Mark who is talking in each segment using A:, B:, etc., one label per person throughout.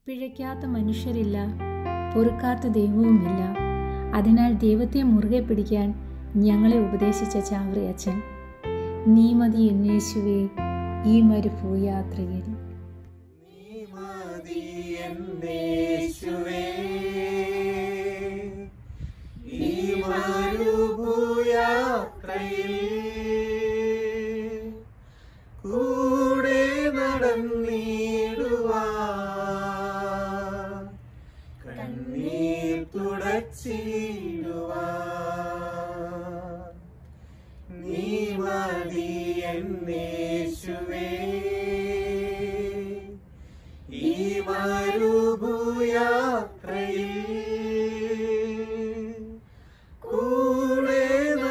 A: പിഴയ്ക്കാത്ത മനുഷ്യരില്ല പൊറുക്കാത്ത ദൈവവുമില്ല അതിനാൽ ദൈവത്തെ മുറുകെ പിടിക്കാൻ ഞങ്ങളെ ഉപദേശിച്ച ചാവറി അച്ഛൻ നീ മതി എന്നേശുവേ ഈ മരുഭൂയാത്രയിൽ
B: നീ മതി എന്നേശുവേ. ഈ മരുഭൂയാത്രയിൽ കൂടെ നടന്നിടുവാൻ കണ്ണീർ തുടച്ചിടുവാൻ നീ മതി എന്നേശുവേ ഈ മരുഭൂയാത്രയിൽ കൂടെ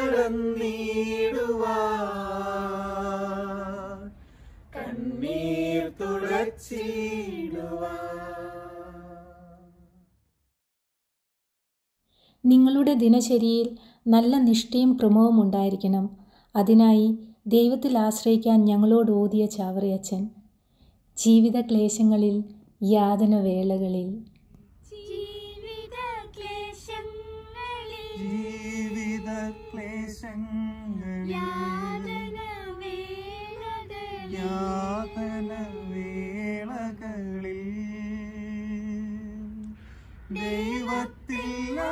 B: നടന്നിടുവാൻ കണ്ണീർ തുടച്ചിടുവാൻ
A: നിങ്ങളുടെ ദിനചര്യയിൽ നല്ല നിഷ്ഠയും ക്രമവും ഉണ്ടായിരിക്കണം അതിനായി ദൈവത്തിൽ ആശ്രയിക്കാൻ ഞങ്ങളോട് ഓതിയ ചാവറി അച്ഛൻ ജീവിത ക്ലേശങ്ങളിൽ യാതന വേളകളിൽ
C: ജീവിത ക്ലേശങ്ങളിൽ
B: ജീവിത ക്ലേശങ്ങളിൽ
C: യാതന വേളകളിൽ
B: യാതന വേളകളിൽ ദൈവത്തിൽ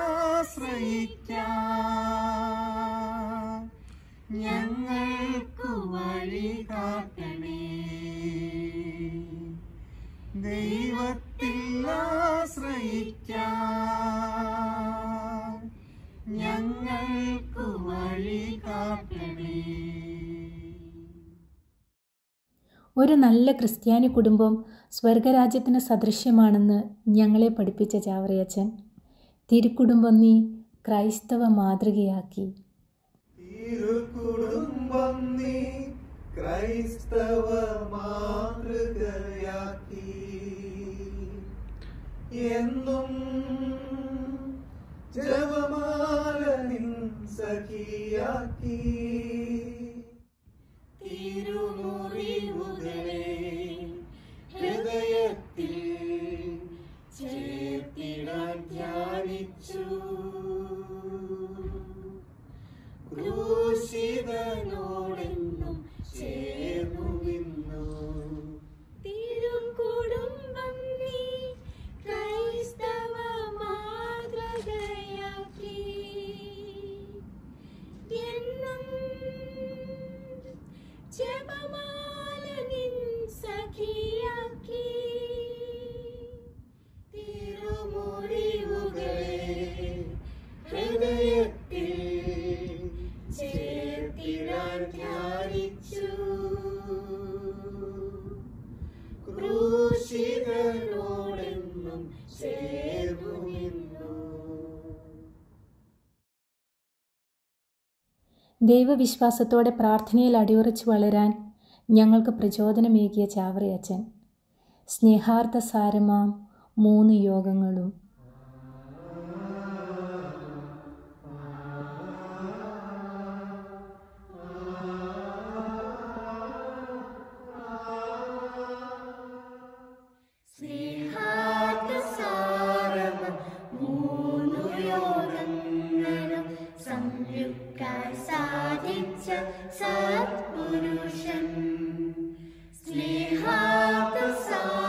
B: ആശ്രയിക്കാൻ ഞങ്ങൾക്കു വഴി കാട്ടണേ ദൈവത്തിൽ ആശ്രയിക്കാൻ ഞങ്ങൾക്കു വഴി കാട്ടണേ
A: ഒരു നല്ല ക്രിസ്ത്യാനി കുടുംബം സ്വർഗരാജ്യത്തിന് സദൃശ്യമാണെന്ന് ഞങ്ങളെ പഠിപ്പിച്ച ചാവറയച്ചൻ തിരുക്കുടുംബം നീ ക്രൈസ്തവ മാതൃകയാക്കി
B: തിരുകുടുംബം നീ ക്രൈസ്തവ മാതൃകയാക്കി എന്നും ജപമാല നിൻ സഖിയാക്കി തിരുമുറിവുകളെ ഹൃദയത്തിൽ ചേർത്തിടാൻ ധ്യാനിച്ചു ക്രൂശിതനോടെന്നും ചേർന്നു നിന്നു
C: തിരുക്കുടുംബം നീ ക്രൈസ്തവ മാതൃകയാക്കി എന്നും ജപമാല നിൻ സഖിയാക്കി
B: തിരുമുറിവുകളെ ഹൃദയത്തിൽ ചേർത്തിടാൻ ധ്യാനിച്ചു ക്രൂശിതനോടെന്നും ചേർന്നു നിന്നു
A: ദൈവവിശ്വാസത്തോടെ പ്രാർത്ഥനയിൽ അടിയുറച്ചു വളരാൻ ഞങ്ങൾക്ക് പ്രചോദനമേകിയ ചാവറയച്ചൻ സ്നേഹാർത്ഥ സാരമാം മൂന്ന് യോഗങ്ങളും
C: സ്നേഹാർദ്രസാരമം മൂന്നു യോഗങ്ങളും സംയുക്താൽ സാധിച്ച സത്പുരുഷൻ സ്നേഹാർദ്രസാരമം